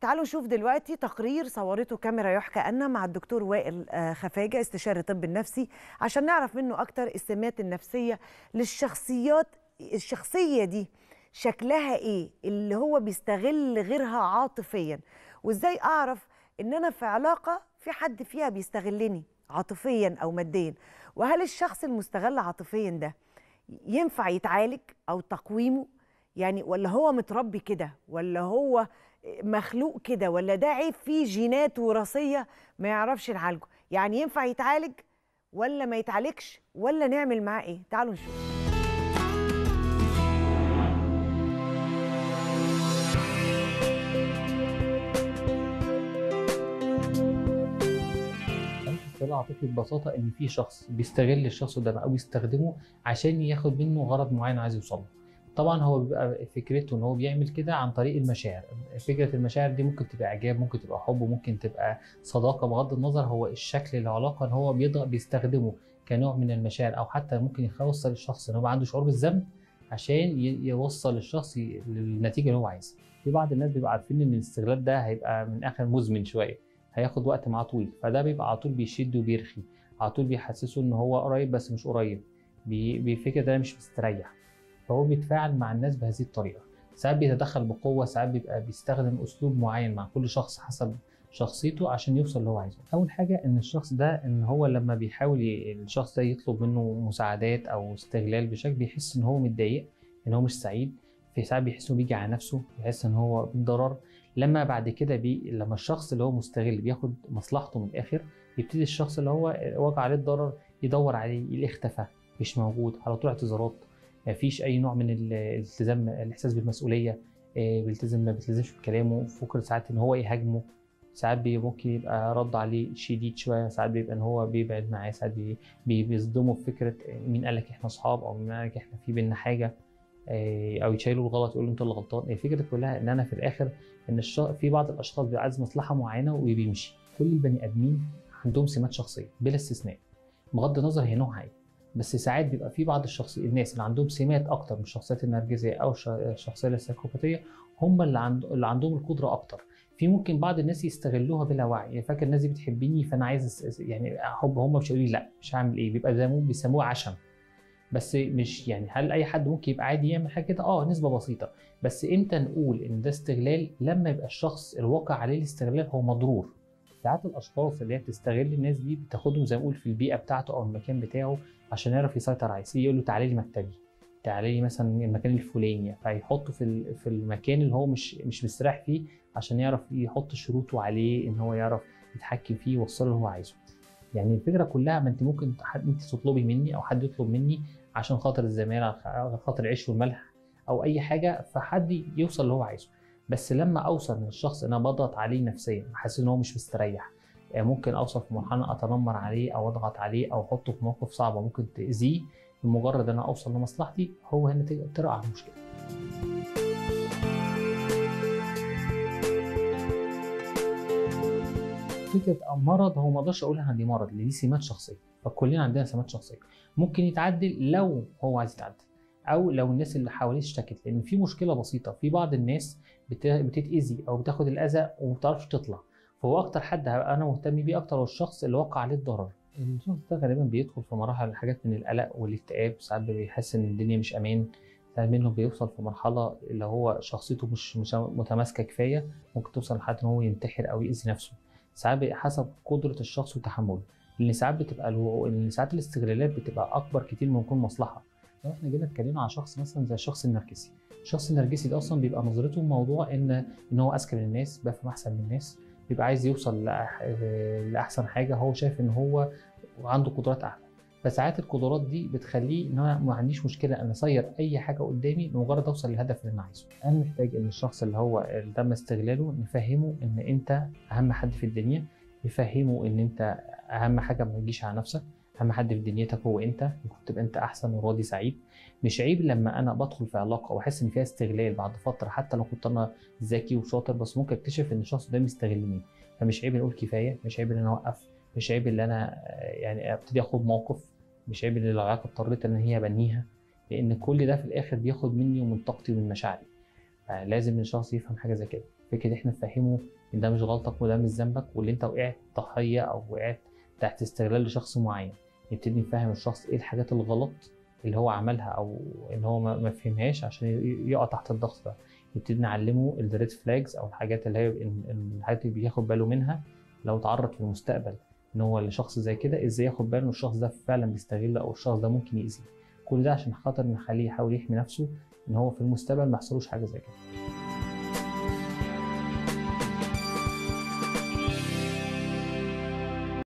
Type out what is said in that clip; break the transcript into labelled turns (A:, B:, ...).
A: تعالوا نشوف دلوقتي تقرير صورته كاميرا يحكى أن مع الدكتور وائل آه، خفاجة استشاري الطب النفسي عشان نعرف منه أكتر السمات النفسية للشخصيات الشخصية دي شكلها إيه اللي هو بيستغل غيرها عاطفيا وإزاي أعرف إن أنا في علاقة في حد فيها بيستغلني عاطفيا أو ماديا وهل الشخص المستغل عاطفيا ده ينفع يتعالج أو تقويمه يعني ولا هو متربي كده ولا هو مخلوق كده ولا ده عيب فيه جينات وراثيه ما يعرفش نعالجه يعني ينفع يتعالج ولا ما يتعالجش ولا نعمل معاه ايه تعالوا نشوف
B: الاستغلال العاطفي ببساطه ان في شخص بيستغل الشخص ده او يستخدمه عشان ياخد منه غرض معين عايز يوصل له طبعا هو بيبقى فكرته ان هو بيعمل كده عن طريق المشاعر فكره المشاعر دي ممكن تبقى اعجاب ممكن تبقى حب ممكن تبقى صداقه بغض النظر هو الشكل العلاقه ان هو بيضغط بيستخدمه كنوع من المشاعر او حتى ممكن يوصل الشخص ان هو عنده شعور بالذنب عشان ي- يوصل الشخص ي- للنتيجه اللي هو عايزها في بعض الناس بيبقى عارفين ان الاستغلال ده هيبقى من اخر مزمن شويه هياخد وقت معاه طويل فده بيبقى على طول بيشد وبيرخي على طول بيحسسه ان هو قريب بس مش قريب بي- بيفكر ده مش مستريح فهو بيتفاعل مع الناس بهذه الطريقه ساعات بيتدخل بقوه ساعات بيبقى بيستخدم اسلوب معين مع كل شخص حسب شخصيته عشان يوصل اللي هو عايزه اول حاجه ان الشخص ده ان هو لما بيحاول ي- الشخص ده يطلب منه مساعدات او استغلال بشكل بيحس ان هو متضايق ان هو مش سعيد في ساعات بيحس انه بيجي على نفسه بيحس ان هو ضرر لما بعد كده بي لما الشخص اللي هو مستغل بياخد مصلحته من الاخر يبتدي الشخص اللي هو وقع عليه الضرر يدور عليه اللي اختفى مش موجود على طول اعتذارات مفيش اي نوع من ال- الالتزام الاحساس بالمسؤوليه إيه، بيلتزم ما بيلتزمش بكلامه فكر ساعات ان هو يهاجمه ساعات بي- ممكن يبقى رد عليه شديد شويه ساعات بيبقى ان هو بيبعد معاه ساعات بي- بي- بيصدمه بفكره مين قال لك احنا اصحاب او مين قال لك احنا في بينا حاجه إيه، او يشيلوا الغلط يقول له انت اللي غلطان الفكره كلها ان انا في الاخر ان الش... في بعض الاشخاص بيبقى عايز مصلحه معينه وبيمشي كل البني ادمين عندهم سمات شخصيه بلا استثناء بغض النظر هي نوعها ايه بس ساعات بيبقى في بعض الشخص الناس اللي عندهم سمات اكتر من الشخصيات النرجسيه او الش- الشخصيه السيكوباتيه هم اللي, عند... اللي عندهم القدره اكتر في ممكن بعض الناس يستغلوها بلا وعي يعني فاكر الناس دي بتحبني فانا عايز أس- يعني احب هم مش هيقولوا لي لا مش هعمل ايه بيبقى زي ما بيسموه عشم بس مش يعني هل اي حد ممكن يبقى عادي يعمل حاجه كده اه نسبه بسيطه بس امتى نقول ان ده استغلال لما يبقى الشخص الواقع عليه الاستغلال هو مضرور ساعات الاشخاص اللي هي بتستغل الناس دي بتاخدهم زي ما نقول في البيئه بتاعته او المكان بتاعه عشان يعرف يسيطر عليه سي يقول له تعالى لي مكتبي تعالى لي مثلا المكان الفلاني فيحطه في ال- في المكان اللي هو مش مش مستريح فيه عشان يعرف يحط شروطه عليه ان هو يعرف يتحكم فيه ويوصله اللي هو عايزه يعني الفكره كلها ما انت ممكن حد انت تطلبي مني او حد يطلب مني عشان خاطر الزماله عشان خاطر العيش والملح او اي حاجه فحد يوصل اللي هو عايزه بس لما اوصل من الشخص انا بضغط عليه نفسيا حاسس ان هو مش مستريح آه، ممكن اوصل في مرحله اتنمر عليه او اضغط عليه او احطه في مواقف صعبه ممكن تاذيه بمجرد انا اوصل لمصلحتي هو هنا ت- تقع المشكله فكره المرض هو ما اقدرش اقول انا دي مرض لان دي سمات شخصيه فكلنا عندنا سمات شخصيه ممكن يتعدل لو هو عايز يتعدل او لو الناس اللي حواليه اشتكت لان في مشكله بسيطه في بعض الناس بت- بتتاذي او بتاخد الاذى وما بتعرفش تطلع فهو اكتر حد هبقى انا مهتم بيه اكتر هو الشخص اللي وقع عليه الضرر الشخص ده غالبا بيدخل في مراحل حاجات من القلق والاكتئاب ساعات بيحس ان الدنيا مش امان ساعات منه بيوصل في مرحله اللي هو شخصيته مش مش متماسكه كفايه ممكن توصل لحد ان هو ينتحر او يأذي نفسه ساعات بيبقى حسب قدره الشخص وتحمله لان ساعات بتبقى الو... لان ساعات الاستغلالات بتبقى اكبر كتير من يكون مصلحه لو احنا جينا اتكلمنا على شخص مثلا زي الشخص النرجسي الشخص النرجسي ده اصلا بيبقى نظرته الموضوع ان ان هو اذكى من الناس بيفهم احسن من الناس بيبقى عايز يوصل لأح... لاحسن حاجه هو شايف ان هو عنده قدرات اعلى فساعات القدرات دي بتخليه ان انا ما عنديش مشكله ان اسير اي حاجه قدامي لمجرد اوصل للهدف اللي انا عايزه انا محتاج ان الشخص اللي هو اللي تم استغلاله نفهمه ان انت اهم حد في الدنيا نفهمه ان انت اهم حاجه ما تجيش على نفسك اهم حد في دنيتك هو انت المفروض تبقى انت احسن وراضي سعيد مش عيب لما انا بدخل في علاقه واحس ان فيها استغلال بعد فتره حتى لو كنت انا ذكي وشاطر بس ممكن اكتشف ان الشخص ده بيستغلني فمش عيب نقول كفايه مش عيب ان انا اوقف مش عيب ان انا آه، يعني ابتدي اخد موقف مش عيب ان العلاقه اضطريت ان هي ابنيها لان كل ده في الاخر بياخد مني ومن طاقتي ومن مشاعري فلازم الشخص يفهم حاجه زي كده فكره احنا نفهمه ان ده مش غلطك وده مش ذنبك واللي انت وقعت ضحيه او وقعت تحت استغلال لشخص معين نبتدي نفهم الشخص ايه الحاجات الغلط اللي هو عملها او ان هو ما ما فهمهاش عشان ي- يقع تحت الضغط ده نبتدي نعلمه الريد فلاجز او الحاجات اللي هي ال- الحاجات اللي بياخد باله منها لو اتعرض في المستقبل ان هو لشخص زي كده ازاي ياخد باله ان الشخص ده فعلا بيستغله او الشخص ده ممكن يأذيه كل ده عشان خاطر نخليه يحاول يحمي نفسه ان هو في المستقبل ما يحصلوش حاجه زي كده